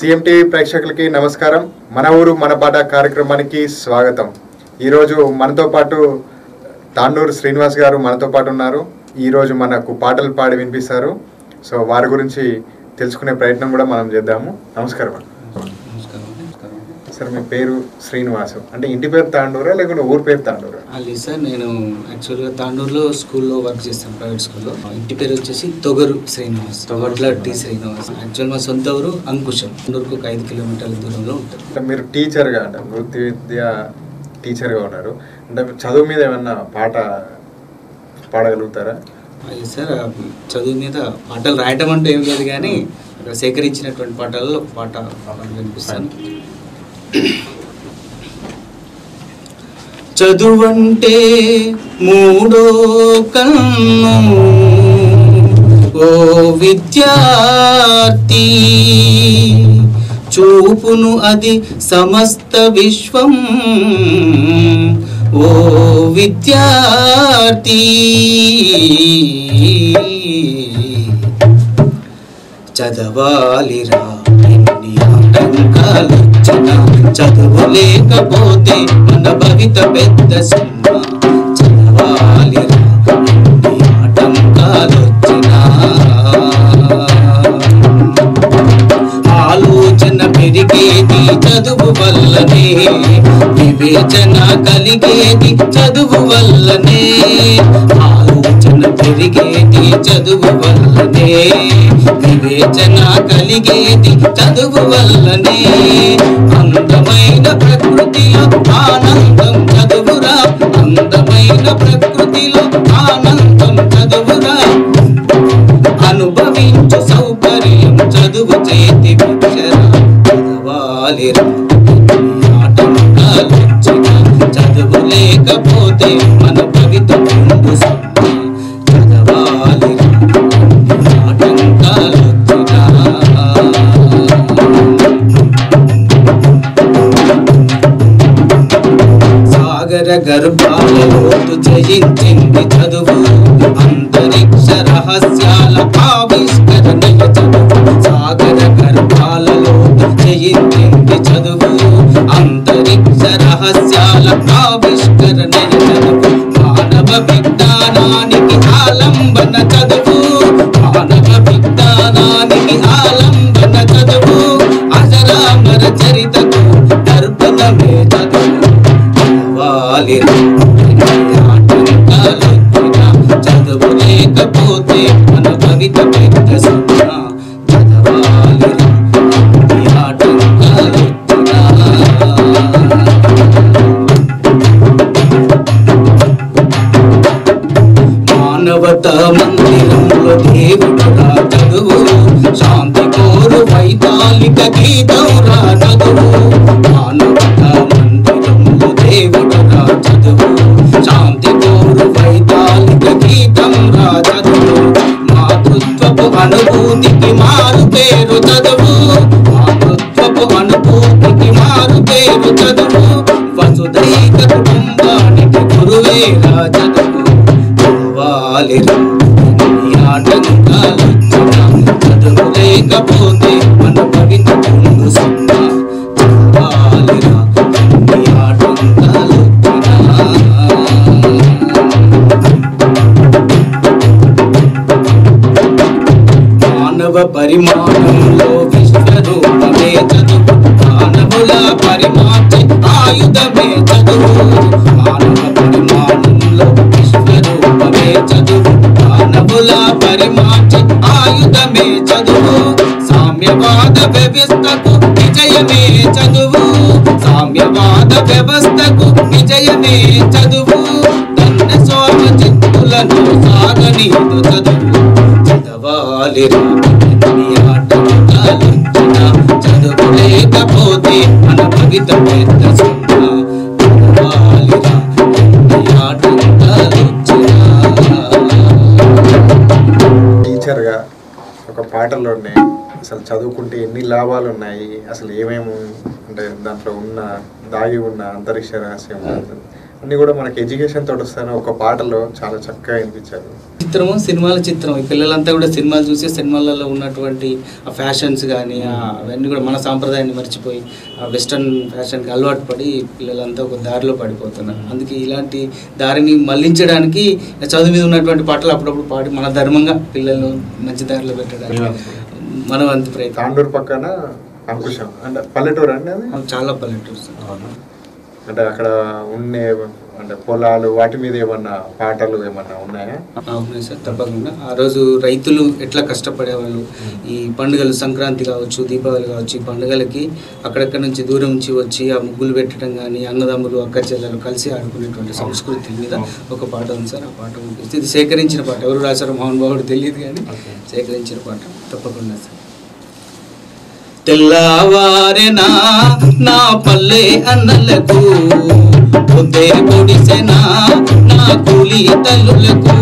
CM TV ప్రేక్షకులకి నమస్కారం మన ఊరు మన పాట కార్యక్రమానికి స్వాగతం ఈరోజు మనతో పాటు తాండూరు శ్రీనివాస్ గారు మనతో పాటు ఉన్నారు ఈరోజు మనకు పాటలు పాడి వినిపిస్తారు సో వారి గురించి తెలుసుకునే ప్రయత్నం కూడా మనం చేద్దాము నమస్కారం అండి. నమస్కారం నమస్కారం సార్ మీ పేరు శ్రీనివాసు అంటే ఇంటి పేరు తాండూరా లేకుంటే ఊరు పేరు తాండూరా అది సార్ నేను యాక్చువల్గా తాండూరులో స్కూల్లో వర్క్ చేస్తాను ప్రైవేట్ స్కూల్లో ఇంటి పేరు వచ్చేసి తొగరు శ్రీనివాస్ తొగట్ల టి శ్రీనివాస్ యాక్చువల్ మా సొంత ఊరు అంకుశం తాండూరుకు ఒక ఐదు కిలోమీటర్ల దూరంలో ఉంటుంది అంటే మీరు టీచర్గా అంటే వృత్తి విద్య టీచర్గా ఉన్నారు అంటే చదువు మీద ఏమన్నా పాట పాడగలుగుతారా అది సార్ ఆ చదువు మీద పాటలు రాయటం అంటే ఏం లేదు కానీ అక్కడ సేకరించినటువంటి పాటలలో ఒక పాట వినిపిస్తాను చదువంటే మూడో కన్ను ఓ విద్యార్థి చూపును అది సమస్త విశ్వం ఓ విద్యార్థి చదవాలిరా ఎన్ని ఆటంకాలొచ్చినా చదువు లేకపోతే మన భవిత పెద్ద సున్నా చదవాలిరా ఎన్ని ఆటంకాలొచ్చినా ఆలోచన పెరిగేది చదువు వల్లనే వివేచన కలిగేది చదువు వల్లనే ఆలోచన పెరిగేది చదువు వల్లనే వివేచన కలిగేది చదువు వల్లనే అందమైన ప్రకృతిలో ఆనందం చదువురా అందమైన ప్రకృతిలో ఆనందం చదువురా అనుభవించు సౌకర్యం చదువు చేతి భిక్షరా చదవాలిరా ఎన్ని ఆటంకాలొచ్చినా చదువు లేకపోతే మన భవిత ముందు సున్నా చదవాలిరా ఎన్ని ఆటంకాలొచ్చినా సాగర గర్భాలలోతు జయించింది చదువు అంతరిక్ష రహస్యాల ఆవిష్కరణయ చదువు సాగర గర్భాలలోతు జయించింది చదువు అంతరిక్ష రహస్యాల ఆవిష్కరణయ చదువు మానవ విజ్ఞానానికి ఆలంబన చదువు మానవ విజ్ఞానానికి ఆలంబన చదువు అజరామర చరితకు దర్పణమే చదువు చదవాలిరా ఎన్ని ఆటంకాలొచ్చినా చదువు లేకపోతే మన భవిత పెద్ద సున్నా చదవాలిరా ఎన్ని ఆటంకాలొచ్చినా మానవత మందిరంలో దేవుడు రా చదువు శాంతి కోరు వైతాళిక గీతం రా చదువు మానవత మందిరంలో దేవుడు రా చదువు శాంతి కోరు వైతాళిక గీతం రా చదువు మాతృత్వపు అనుభూతికి మారు పేరు చదువు మాతృత్వపు అనుభూతికి మారు పేరు చదువు వసుదైక కుటుంబానికి గురువే రా చదువు చదవాలిరా ఎన్ని ఆటంకాలొచ్చినా చదువు లేకపోతే మన భవిత ముందు సున్నా చదవాలిరా ఎన్ని ఆటంకాలొచ్చినా మానవ పరిమాణంలో విశ్వరూపమే చదువు మానవుల పరిమార్చే ఆయుధమే చదువు మానవ పరిమాణంలో విశ్వరూపమే చదువు మానవుల పరిమార్చే ఆయుధమే చదువు సామ్యవాద వ్యవస్థకు విజయమే చదువు సామ్యవాద వ్యవస్థకు విజయమే చదువు తన్న స్వామ చిత్తులను సాగనీదు చదువు చదవాలిరా ఎన్ని ఆటంకాలొచ్చినా చదువు లేకపోతే మన భవిత పెద్ద సున్నా చదవాలిరా ఎన్ని ఆటంకాలొచ్చినా టీచర్గా ఒక పాటలోనే అసలు చదువుకుంటే ఎన్ని లాభాలు ఉన్నాయి అసలు ఏమేమి అంటే దాంట్లో ఉన్న దాగి ఉన్న అంతరిక్ష రహస్యం అన్ని కూడా మనకి ఎడ్యుకేషన్ తోటి వస్తాయని ఒక పాటలో చాలా చక్కగా వినిపించారు చిత్రము సినిమాల చిత్రం ఈ పిల్లలంతా కూడా సినిమాలు చూసి సినిమాలలో ఉన్నటువంటి ఆ ఫ్యాషన్స్ కానీ అవన్నీ కూడా మన సాంప్రదాయాన్ని మర్చిపోయి ఆ వెస్ట్రన్ ఫ్యాషన్కి అలవాటు పడి పిల్లలంతా ఒక దారిలో పడిపోతున్నారు అందుకే ఇలాంటి దారిని మళ్లించడానికి చదువు మీద ఉన్నటువంటి పాటలు అప్పుడప్పుడు పాడి మన ధర్మంగా పిల్లలను మంచి దారిలో పెట్టడానికి మన వంతు ప్రయత్నం తాండూరు పక్కన అంకుశం అంటే పల్లెటూరు అండి అది చాలా పల్లెటూరు అంటే అక్కడ ఉండే అంటే పొలాలు వాటి మీద ఏమన్నా పాటలు ఏమన్నా ఉన్నాయా అవును సార్ తప్పకుండా ఆ రోజు రైతులు ఎట్లా కష్టపడేవాళ్ళు ఈ పండుగలు సంక్రాంతి కావచ్చు దీపావళి కావచ్చు ఈ పండుగలకి అక్కడక్కడ నుంచి దూరం నుంచి వచ్చి ఆ ముగ్గులు పెట్టడం కానీ అన్నదమ్ములు అక్క చెల్లెలు కలిసి ఆడుకునేటువంటి సంస్కృతి మీద ఒక పాట ఉంది సార్ ఆ పాట వినిపిస్తే ఇది సేకరించిన పాట ఎవరు రాశారో మోహన్ బాబుడు తెలియదు కానీ సేకరించిన పాట తప్పకుండా సార్ తెల్లవారెనా నా పల్లె అన్నలకు పొద్దే పొడిసెనా నా కూలి తల్లులకు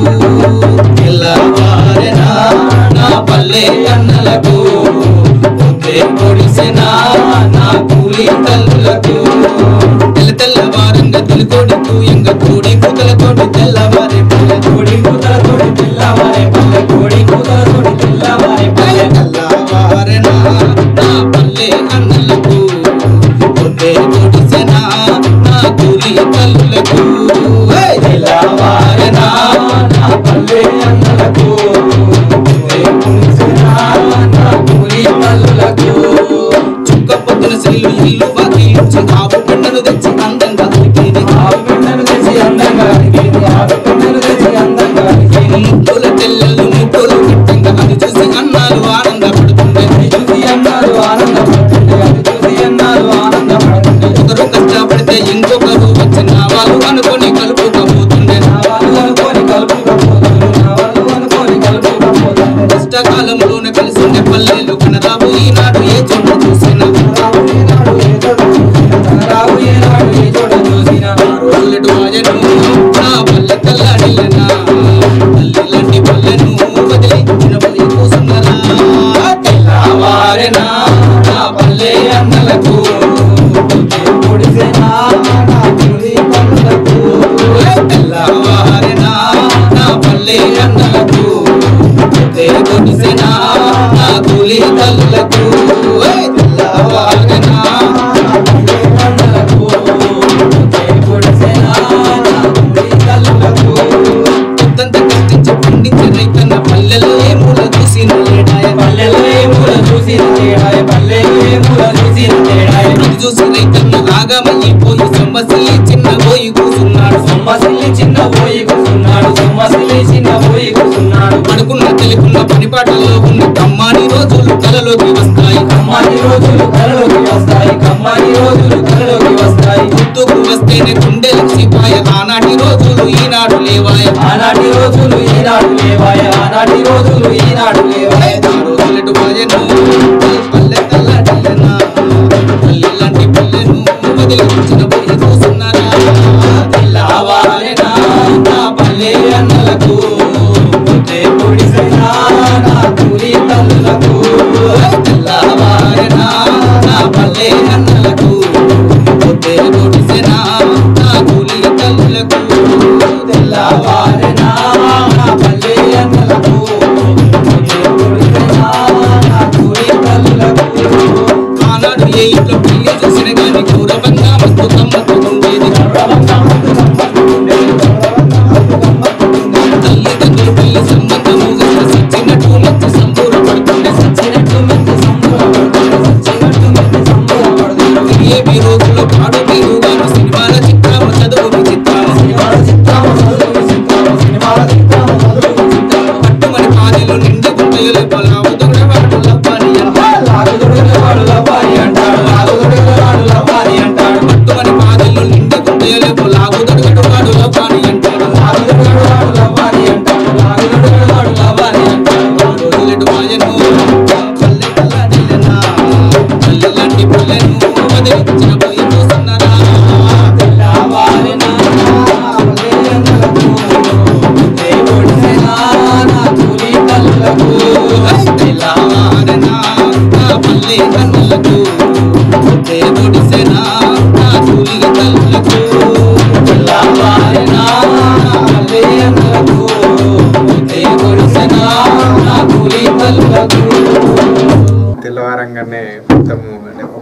తెల్లవారెనా నా పల్లె అన్నలకు పొద్దే పొడిసెనా నా కూలి తల్లులకు తెల్ల తెల్లవారంగా తొలి కొడుకు ఎంగ కోడి కూతల తోటి తెల్లవారే పల్లె కోడి కూతల తోటి తెల్లవారే పల్లె కోడి కూతల తోటి తెల్లవారే పల్లె తెల్లవారెనా నా పల్లె అన్నలకు పొద్దే పొడిసెనా నా కూలి తల్లులకు తెల్లవారెనా నా పల్లె అన్నలకు పొద్దే పొడిసెనా నా కూలి తల్లులకు చుక్క పొద్దున సెల్లు ఇల్లు వాకి ఇచ్చి ఆపు పెండను తెచ్చి అందంగా అలికేది ఆపు పెండను తెచ్చి అందంగా అలికేది ఆపు పెండను తెచ్చి అందంగా అలికేది ముక్కుల తెల్లలు ముక్కులు గిట్టంగా అది చూసి అన్నాలు ఆనందపడుతుండే అది చూసి అన్నాలు ఆనందపడుతుండే అది చూసి అన్నాలు ఆనందపడుతుండే ఒకరు కష్టపడితే ఇంకొకరు వచ్చి నా వాళ్ళు అనుకొని కలుపుకపోతుండే నా వాళ్ళు అనుకొని కలుపుకపోతుండే నా వాళ్ళు అనుకొని కలుపుకపోతుండే కష్టకాలంలోనే కలిసి ఉండే పల్లెలు కనరాబు ఈనాడు ఏ చోట చూసినా కనరాబు ఈనాడు ఏ చోట చూసినా కనరాబు ఈనాడు ఏ చోట చూసినా రోజులటు ఆయను నా పల్లె తల్లాడిల్లనా తల్లిలాంటి పల్లెను వదిలి చిన్నపోయి కూసున్నరా తెల్లవారెనా నా పల్లె అన్నలకు పొడిసెనా నా పులి పనులకు తెల్లవారెనా నా పల్లె అన్నలకు పొద్దే పొడిసెనా నా కూలి తల్లులకు తెల్లవారెనా నా పల్లె అన్నలకు పొద్దే పొడిసెనా నా కూలి తల్లులకు పొద్దంతా కష్టించి పండించే రైతన్న పల్లెలో ఏ మూల చూసిన లేడాయ పల్లెలో ఏ మూల చూసిన తేడాయ పల్లెలో ఏ మూల చూసిన తేడాయ అది చూసి రైతన్న ఆగమయ్యిపోయి సొమ్మసిల్లి చిన్న పోయి కూసున్నాడు సొమ్మసిల్లి చిన్న పోయి కూసున్నాడు సొమ్మసిల్లి చిన్న పోయి కూసున్నాడు పడుకున్న తెలుకున్న పనిపాటల్లో ఉన్న కమ్మాని రోజులు కలలోకి వస్తాయి కమ్మాని రోజులు కలలోకి వస్తాయి కమ్మాని రోజులు కలలోకి వస్తాయి గుర్తుకు వస్తేనే గుండెలకు సిపాయ ఆనాటి రోజులు ఈనాడు లేవాయ ఆనాటి రోజులు ఈనాడు లేవాయ ఆనాటి రోజులు ఈనాడు లేవాయ ఆ రోజులటు భజను పల్లె తల్లడిల్లనా తల్లిలాంటి పల్లెను వదిలి వచ్చిన పోయి చూస్తున్నారా తెల్లవారెనా నా పల్లె అన్నలకు పొద్దే పొడిసెనా నా కూలి తల్లులకు తెల్లవారెనా నా పల్లె అన్నలకు పొద్దే పొడిసెనా నా కూలి తల్లులకు తెల్లవారెనా నా పల్లె అన్నలకు పొద్దే పొడిసెనా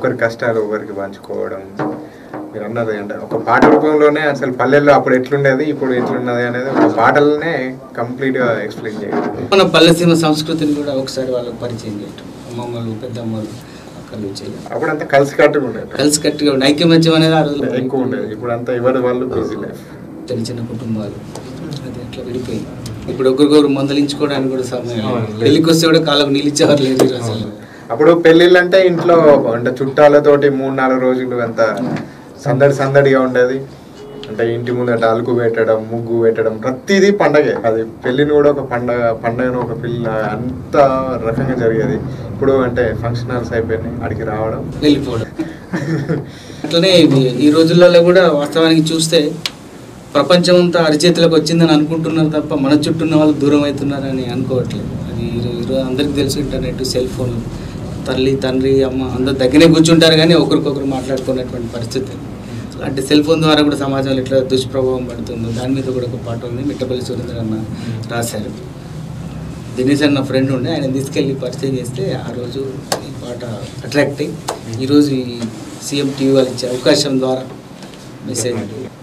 ఒకరి కష్టాలు ఒకరికి పంచుకోవడం మీరు అన్నది అంటే ఒక పాట రూపంలోనే అసలు పల్లెల్లో అప్పుడు ఎట్లుండేది ఇప్పుడు ఎట్లున్నది అనేది ఒక పాటలనే కంప్లీట్గా ఎక్స్ప్లెయిన్ చేయాలి మన పల్లెసీమ సంస్కృతిని కూడా ఒకసారి వాళ్ళకి పరిచయం చేయటం అమ్మమ్మలు పెద్దమ్మలు అక్కలు చేయడం అప్పుడంతా కలిసి కట్టుగా ఉండేది కలిసి కట్టుగా ఉండే ఐక్యమత్యం అనేది ఆ రోజుల్లో ఎక్కువ ఉండేది ఇప్పుడు అంతా ఎవరి వాళ్ళు బిజీ లైఫ్ తెలిసిన కుటుంబాలు అది అట్లా విడిపోయింది ఇప్పుడు ఒకరికొకరు మందలించుకోవడానికి కూడా సమయం అవును, లేదు. లేదు. పెళ్ళికి వస్తే కూడా కాళ్ళకు నిలిచేవారు లేదు అసలు అప్పుడు పెళ్ళిళ్ళు అంటే ఇంట్లో అంటే చుట్టాలతోటి మూడు నాలుగు రోజులు అంత సందడి సందడిగా ఉండేది అంటే ఇంటి ముందట అలుకు పెట్టడం ముగ్గు పెట్టడం ప్రతిదీ పండగే అది పెళ్ళిని కూడా ఒక పండగ పండగను ఒక పిల్ల అంత రకంగా జరిగేది ఇప్పుడు అంటే ఫంక్షన్ హాల్స్ అయిపోయినాయి అడిగి రావడం వెళ్ళిపోవడం అట్లనే ఇది ఈ రోజులలో కూడా వాస్తవానికి చూస్తే ప్రపంచం అంతా అరిచేతులకు వచ్చిందని అనుకుంటున్నారు తప్ప మన చుట్టూ ఉన్న వాళ్ళు దూరం అవుతున్నారని అనుకోవట్లేదు అది ఈరో- ఈరోజు అందరికి తెలుసు ఇంటర్నెట్ సెల్ ఫోన్ తల్లి తండ్రి అమ్మ అందరు దగ్గరే కూర్చుంటారు కానీ ఒకరికొకరు మాట్లాడుకునేటువంటి పరిస్థితి అంటే సెల్ ఫోన్ ద్వారా కూడా సమాజంలో ఎట్లా దుష్ప్రభావం పడుతుందో దాని మీద కూడా ఒక పాట ఉంది మిట్టపల్లి సురేంద్ర అన్న రాశారు దినేష్ అన్న ఫ్రెండ్ ఉండే ఆయన తీసుకెళ్ళి పరిచయం చేస్తే ఆ రోజు ఈ పాట అట్రాక్ట్ అయ్యి ఈరోజు ఈ సీఎం టీవీ వాళ్ళు ఇచ్చే అవకాశం ద్వారా మెసేజ్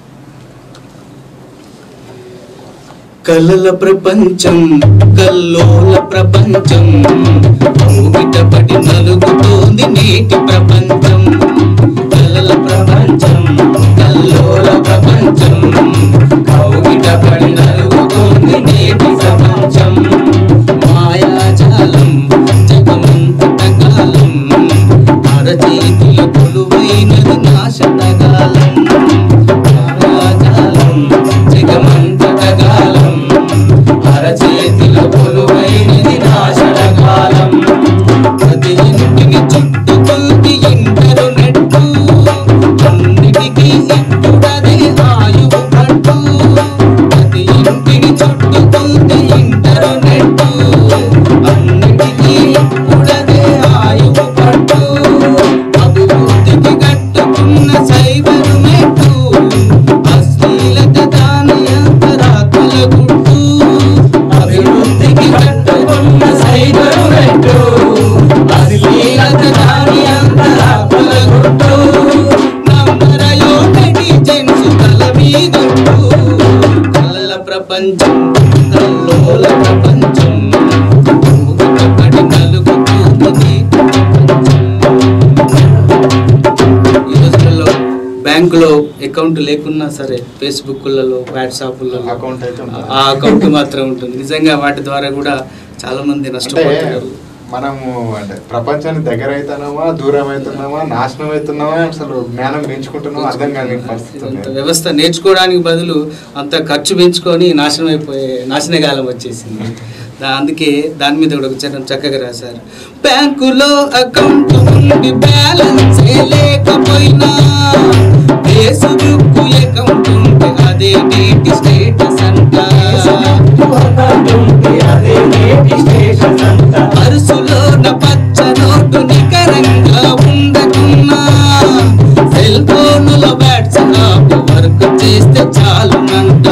కలల ప్రపంచం కల్లోల ప్రపంచం ఊగిటపడి నలుగుతోంది నేటి ప్రపంచం కలల ప్రపంచం కల్లోల ప్రపంచం ఊగిటపడి నలుగుతోంది నేటి ప్రపంచం మాయాజాలం జగమంతట కాలం అరచేతిలో కొలువైనది నాశనగాలం మాయాజాలం జగమంతటగాలం అరచేతిలో కొలువైనది నాశనగాలం ప్రతి ఇంటిని చుట్టుకుంది ఇంటరు నెట్టు అన్నిటికీ ఇట్టుడదే ఆయువు పట్టు ప్రతి ఇంటిని చుట్టుకుంది ఇంటరు నెట్టు అన్నిటికీ ఇట్టుడదే ఆయువు పట్టు అభివృద్ధికి కట్టుకున్న సైబరు మెట్టు అశ్లీలత దాని అంతరాత్మల గుట్టు అభివృద్ధికి కట్టుకున్న సైబరు మెట్టు అశ్లీలత దాని అంతరాత్మల గుట్టు నమ్మరయో నెటిజెన్స్ తల మీదొట్టు కలల ప్రపంచం కల్లోల ప్రపంచం ఊగిటపడి నలుగుతుంది ఈ రోజులలో బ్యాంకులో అకౌంట్ లేకున్నా సరే ఫేస్బుక్లలో వాట్సాప్లలో అకౌంట్ అయితే ఉంటుంది. ఆ అకౌంట్ మాత్రం ఉంటుంది నిజంగా వాటి ద్వారా కూడా చాలా మంది అంటే నష్టపోతున్నారు మనము అంటే ప్రపంచానికి దగ్గర అవుతున్నామా దూరం అవుతున్నామా నాశనం అవుతున్నామా అసలు జ్ఞానం పెంచుకుంటున్నామా అర్థం కాని పరిస్థితి అంత ఉంది. వ్యవస్థ నేర్చుకోవడానికి బదులు అంత ఖర్చు పెంచుకొని నాశనం అయిపోయే నాశనకాలం వచ్చేసింది దా- అందుకే దాని మీద కూడా ఒక చరణం చక్కగా రాశారు బ్యాంకులో అకౌంట్ ఉండి బ్యాలెన్స్ లేకపోయినా ఫేస్బుక్ అకౌంట్ ఉంటే అదే నేటి స్టేటస్ అంట పరుసులోన పచ్చ నోటు నికరంగా ఉండకున్నా సెల్ ఫోనులో వాట్సాప్ వర్క్ చేస్తే చాలునంట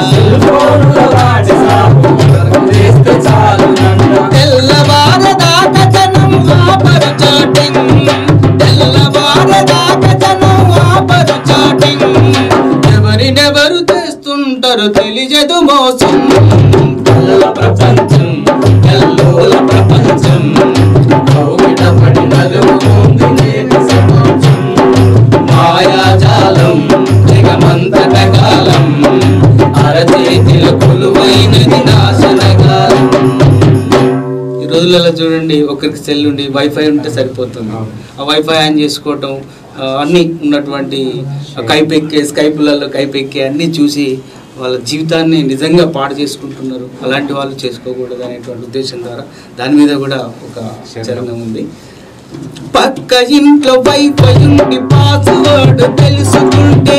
తెల్లవారదాకా జనం ఆపరు చాటింగ్ తెల్లవారదాకా జనం ఆపరు చాటింగ్ ఎవరినెవరు తెస్తుంటారు తెలియదు మోసం కళ్ళ ప్రపంచం కల్లోల ప్రపంచం కౌగిటపడి నలుగుతుంది నేటి సమాజం మాయాజాలం జగమంతట కాలం అరచేతిలో కొలువైనది నాశనకాలం ఈ రోజులలో చూడండి ఒకరికి సెల్ ఉండి వైఫై ఉంటే సరిపోతుంది ఆ వైఫై ఆన్ చేసుకోవటం ఆ, అన్నీ ఉన్నటువంటి కైపెక్కే స్కైపులలో కైపెక్కే అన్నీ చూసి వాళ్ళ జీవితాన్ని నిజంగా పాడు చేసుకుంటున్నారు అలాంటి వాళ్ళు చేసుకోకూడదు అనేటువంటి ఉద్దేశం ద్వారా దాని మీద కూడా ఒక చరణం ఉంది పక్క ఇంట్లో వైఫై ఉండి పాస్వర్డ్ తెలుసుకుంటే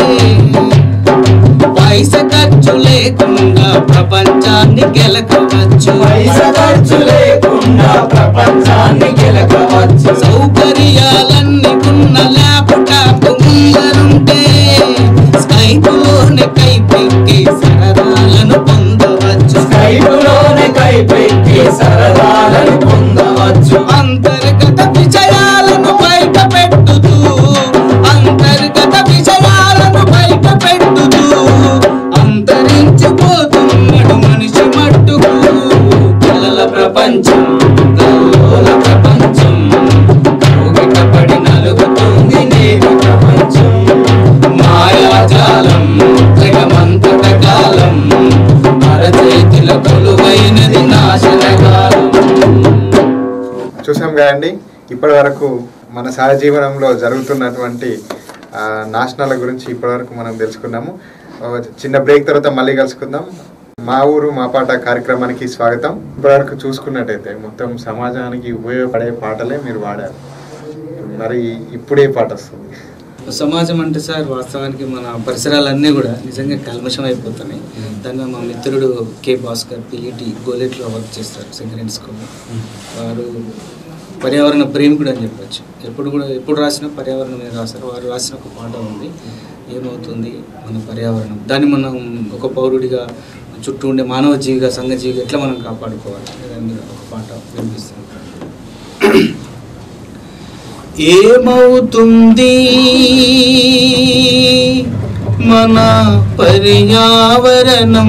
పైస ఖర్చు లేకుండా ప్రపంచాన్ని గెలకవచ్చు పైస ఖర్చు లేకుండా ప్రపంచాన్ని గెలకవచ్చు సౌకర్యాలన్నీ ఉన్న ల్యాప్టాప్ ముందరుంటే స్కైపులోనే కైపెక్కి సరదాలను పొందవచ్చు స్కైపులోనే కైపెక్కి సరదాలను పొందవచ్చు అంతర్గత విషయాలను బయట పెట్టుతూ లేనది నాశనకాలం చూసాం కదండి ఇప్పటి వరకు మన సహజీవనంలో జరుగుతున్నటువంటి ఆ, నాశనాల గురించి ఇప్పటివరకు మనం తెలుసుకున్నాము ఒక చిన్న బ్రేక్ తర్వాత మళ్ళీ కలుసుకుందాం మా ఊరు మా పాట కార్యక్రమానికి స్వాగతం ఇప్పటివరకు చూసుకున్నట్టయితే మొత్తం సమాజానికి ఉపయోగపడే పాటలే మీరు వాడారు మరి ఇప్పుడే పాట వస్తుంది సమాజం అంటే సార్ వాస్తవానికి మన పరిసరాలన్నీ కూడా నిజంగా కల్మషం అయిపోతున్నాయి దాన్ని మా మిత్రుడు కె భాస్కర్ పిఈటి గోలెట్లో వర్క్ చేస్తారు సెకండరీ స్కూల్ వారు పర్యావరణ ప్రేమికుడు అని చెప్పొచ్చు ఎప్పుడు కూడా ఎప్పుడు రాసినా పర్యావరణం మీద రాస్తారు వారు రాసిన ఒక పాట ఉంది ఏమవుతుంది మన పర్యావరణం దాన్ని మనం ఒక పౌరుడిగా చుట్టూ ఉండే మానవ జీవిగా సంఘజీవిగా ఎట్లా మనం కాపాడుకోవాలి దాని మీద ఒక పాట వినిపిస్తుంది ఏమవుతుంది మన పర్యావరణం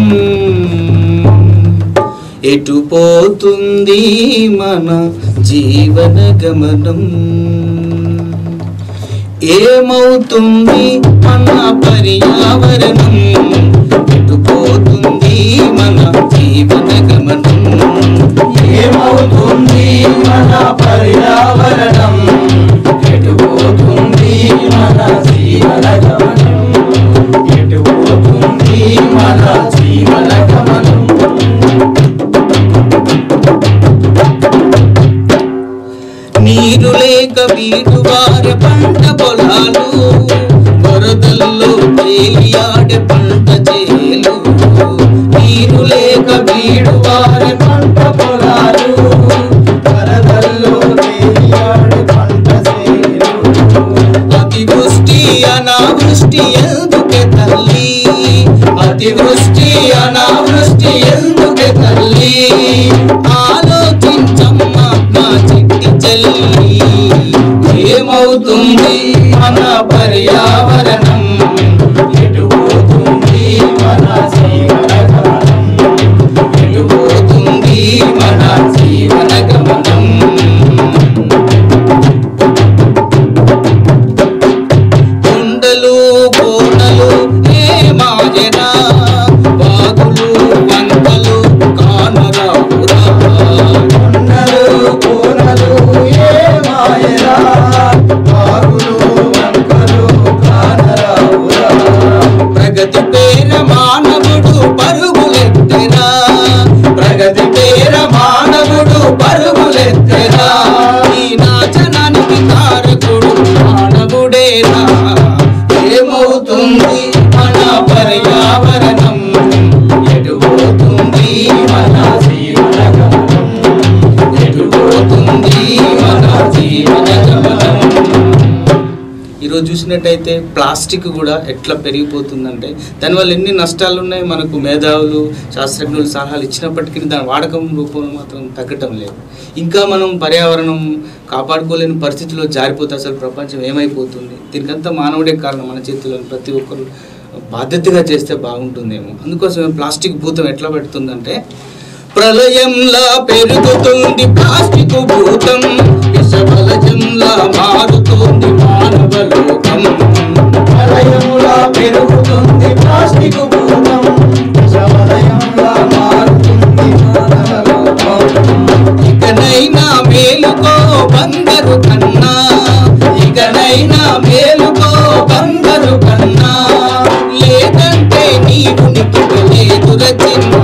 ఎటు పోతుంది మన జీవన గమనం ఏమవుతుంది మన పర్యావరణం ఎటు పోతుంది మన జీవన గమనం ఏమవుతుంది మన పర్యావరణం ఎటుపోతుంది మన జీవన గమనం ఎటుపోతుంది మన జీవన గమనం నీరు లేక వీడు వారి పంట పొలాలు వరదల్లో తేలియాడే పంట చేలు నీరు లేక వీడు వారి పంట పొలాలు వరదల్లో తేలియాడు పంట చేలు అతివృష్టి అనావృష్టి ఎందుకే తల్లి అతివృష్టి అనావృష్టి ఎందుకే తల్లి ఆలోచించమ్మా నా చిట్టి చెల్లి ఏమవుతుంది మన పర్యావరణం ఎటుపోతుంది మన జీవన గమనం ఎటుపోతుంది మన జీవన గమనం కొండలు కోనలు ఏ మాయనా బాగులు వంకలు కానరావురా కొండలు కోనలు ఏ మాయరా బాగులు వంకలు కానరావురా ప్రగతి పేర మానవుడు పరుగులెత్తెరా ప్రగతి పేర మానవుడు పరుగులెత్తెరా ఈ నాచనానికి కారకుడు మానవుడేరా ఏమవుతుంది మన పర్యావరణం ఎటుపోతుంది మన జీవన గమనం ఎటుపోతుంది మన జీవన గమనం ఈరోజు చూసినట్టయితే ప్లాస్టిక్ కూడా ఎట్లా పెరిగిపోతుందంటే దానివల్ల ఎన్ని నష్టాలు ఉన్నాయి మనకు మేధావులు శాస్త్రజ్ఞులు సలహాలు ఇచ్చినప్పటికీ దాని వాడకం రూపంలో మాత్రం తగ్గటం లేదు ఇంకా మనం పర్యావరణం కాపాడుకోలేని పరిస్థితిలో జారిపోతే అసలు ప్రపంచం ఏమైపోతుంది దీనికంతా మానవుడే కారణం మన చేతిలో ప్రతి ఒక్కరు బాధ్యతగా చేస్తే బాగుంటుందేమో అందుకోసమే ప్లాస్టిక్ భూతం ఎట్లా పెడుతుందంటే ప్రళయంలా పెరుగుతుంది ప్లాస్టిక్ భూతం విషబలజంలా మారుతుంది మానవ లోకం ప్రళయములా పెరుగుతుంది ప్లాస్టిక్ భూతం విషవలయంలా మారుతుంది మానవలోకం. ఇకనైనా మేలుకో బంగారు కన్నా ఇకనైనా మేలుకో బంగారు కన్నా లేదంటే నీ ఉనికి లేదు రచన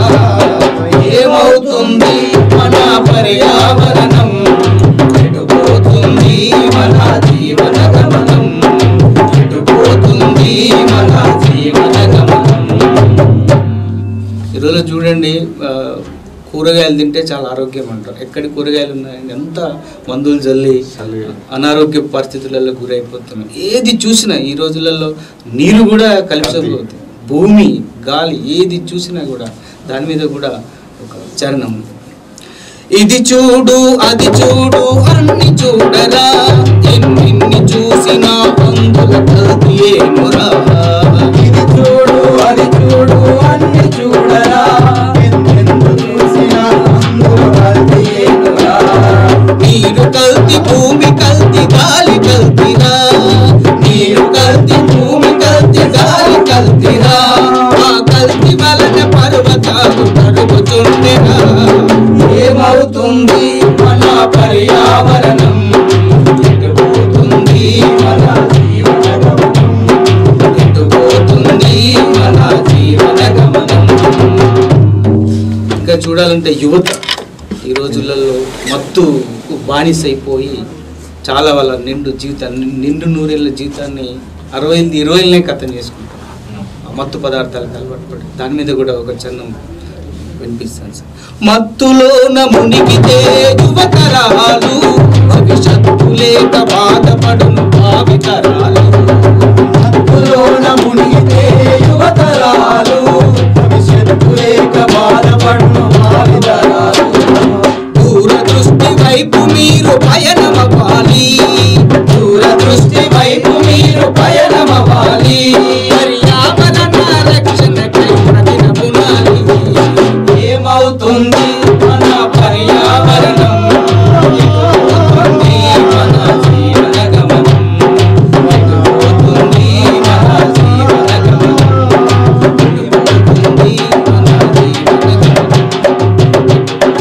ఏమవుతుంది మన పర్యావరణం ఎటుపోతుంది మన జీవన గమనం ఎటుపోతుంది మన జీవన గమనం ఈరోజు చూడండి ఆ, కూరగాయలు తింటే చాలా ఆరోగ్యం అంటారు ఎక్కడి కూరగాయలు ఉన్నాయండి ఎంత మందులు జల్లి చల్లి. అనారోగ్య పరిస్థితులలో గురైపోతున్నాం ఏది చూసినా ఈ రోజులలో నీరు కూడా కలిసిపోతుంది భూమి గాలి ఏది చూసినా కూడా దాని మీద కూడా ఒక చరణం ఇది చూడు అది చూడు అన్ని చూడరా ఎన్నిన్ని చూసినా అందుల కల్తీ ఏమురా ఇది చూడు అది చూడు అన్ని చూడరా ఎందెందు చూసినా అందులో కల్తీ ఏనురా. నీరు కల్తీ భూమి కల్తీ గాలి కల్తీరా నీరు కల్తీ భూమి కల్తీ గాలి కల్తీరా ఆ కల్తీ వలన పర్వతాలు తరుగుతుండేరా ఏమవుతుంది మన పర్యావరణం ఎటుపోతుంది మన జీవన గమనం ఎటుపోతుంది మన జీవన గమనం ఇంకా చూడాలంటే యువత ఈ రోజులలో మత్తు బానిసైపోయి చాలా వాళ్ళ నిండు జీవితాన్ని నిండు నూరేళ్ళ జీవితాన్ని అరవై ఎనిమిది ఇరవై ఏళ్ళనే కథం చేసుకుంటారు ఆ మత్తు పదార్థాలకు అలవాటు పడి దాని మీద కూడా ఒక చందం వినిపిస్తాను సార్ మత్తులోన మునిగితే యువతరాలు భవిష్యత్తు లేక బాధపడును భావితరాలు మత్తులోన మునిగితే యువతరాలు భవిష్యత్తు లేక బాధపడును భావితరాలు దూరదృష్టి వైపు మీరు పయనమవ్వాలి దూరదృష్టి వైపు మీరు పయనమవ్వాలి పర్యావరణ రక్షణకై ప్రతినబునాలి ఏమవుతుంది మన పర్యావరణం ఎటుపోతుంది మన జీవన గమనం ఎటుపోతుంది మన జీవన గమనం ఎటుపోతుంది మన జీవన గమనం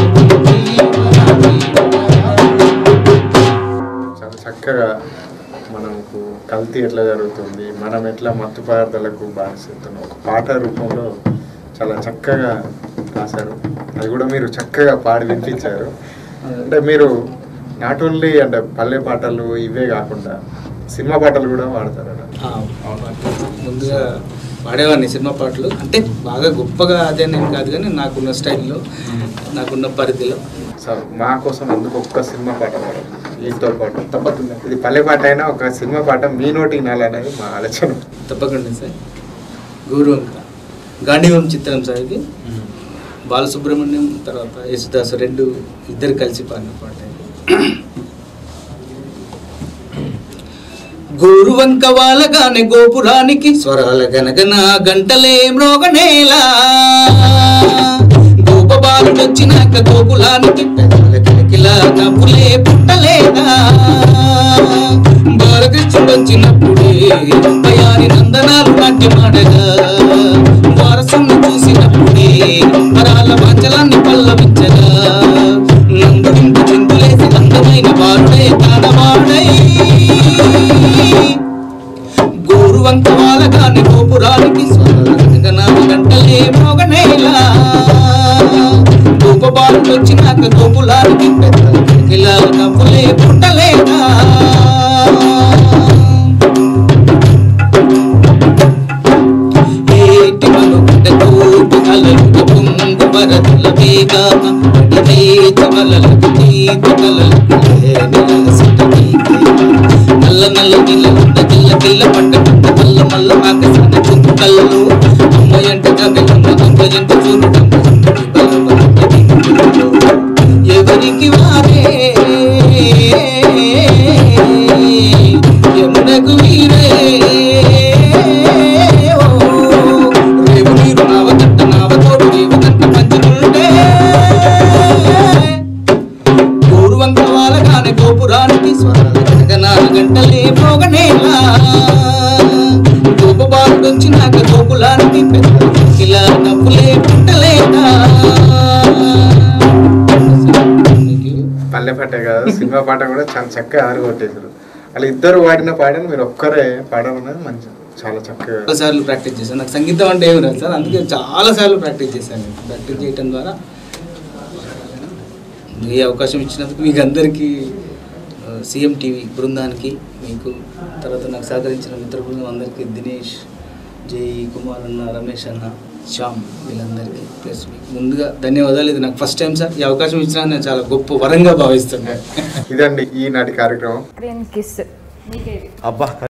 చాలా చక్కగా మనకు కల్తీ ఎట్లా జరుగుతుంది మనం ఎట్లా మత్తు పదార్థాలకు బానిస్తున్నాం ఒక పాట రూపంలో చాలా చక్కగా రాశారు అది కూడా మీరు చక్కగా పాడి వినిపించారు అంటే మీరు నాట్ ఓన్లీ అంటే పల్లె పాటలు ఇవే కాకుండా సినిమా పాటలు కూడా పాడతారు ఆ, ముందుగా పాడేవాడిని సినిమా పాటలు అంటే బాగా గొప్పగా అదే నేను కాదు కానీ నాకున్న స్టైల్లో నాకున్న పరిధిలో సార్ మా కోసం అందుకు ఒక్క సినిమా పాట పాడారు వీటితో పాటు తప్పకుండా ఇది పల్లె పాట అయినా ఒక సినిమా పాట మీ నోటికి నాలనేది మా ఆలోచన తప్పకుండా సార్ గౌరవంక గాంధీవం చిత్రం సార్ ఇది బాలసుబ్రహ్మణ్యం తర్వాత యేసుదాస్ రెండు ఇద్దరు కలిసి పాడిన పాట ఇది. గోరువంక వాలగానే గోపురానికి స్వరాల గనగన గంటలే మ్రోగనేలా గోపబాలుడొచ్చినాక గోకులానికి పెద్దల కిలకిలా నవ్వులే పుట్టలేదా బాలకృష్ణుడొచ్చినప్పుడే భయాని నందనాలు నాట్యమాడగా వారసుని చూసినప్పుడే వరాల వాంచలాన్ని పల్లవించగా నందుడింపు చిందులేసి అందమైన వారుడే కానవాడై గోరువంక వాలగాని గోపురానికి స్వరగనాలు గంటలే మోగనేలా గోపబాలు వచ్చినాక గోపులానికి పెద్దలా నవ్వులే పుట్టలేదా ఏటి మనుగడ తోటి అలలుగ పొంగు వరదల వేగ పడివేచ వలలకు తీత కలలకు లేనలసిట నీకే. నల్ల నల్ల నీళ్ళుండ గిల్ల గిల్ల పడ్డ పడ్డ మల్ల మల్ల ఆకసిన చుక్కల్లో అమ్మయంట గగలమ్మ అమ్మయంట చూడటమ్మ ఎవరికి వారే యమునకు వీరే ఓ, రేవు నీరు నావకట్ట నావతోడు రేవుకంట పంచుకుంటే పూర్వంగా వాలగానే గోపురానికి స్వరాల గనగనాల గంటలే మోగనేలా గోపబాలుడు వచ్చినాక గోకులానికి పెద్దలా నవ్వులే పుట్టలేదా పల్లె పాటే కాదు సినిమా పాట కూడా చాలా చక్కగా ఆరుగొట్టేశారు వాళ్ళు ఇద్దరు పాడిన పాటను మీరు ఒక్కరే పాడడం అనేది మంచి చాలా చక్కగా చాలా సార్లు ప్రాక్టీస్ చేశాను నాకు సంగీతం అంటే ఏమి రాదు సార్ అందుకే చాలా సార్లు ప్రాక్టీస్ చేశాను నేను ప్రాక్టీస్ చేయటం ద్వారా ఈ అవకాశం ఇచ్చినందుకు మీకు అందరికీ సీఎం టీవీ బృందానికి మీకు తర్వాత నాకు సహకరించిన మిత్ర బృందం అందరికీ దినేష్ జై కుమార్ అన్న రమేష్ అన్న శ్యామ్ వీళ్ళందరికీ ప్లస్ మీకు ముందుగా ధన్యవాదాలు ఇది నాకు ఫస్ట్ టైం సార్ ఈ అవకాశం ఇచ్చినా నేను చాలా గొప్ప వరంగా భావిస్తున్నాను ఇదండి ఈనాటి కార్యక్రమం క్రీమ్ కిస్ నీకేది అబ్బా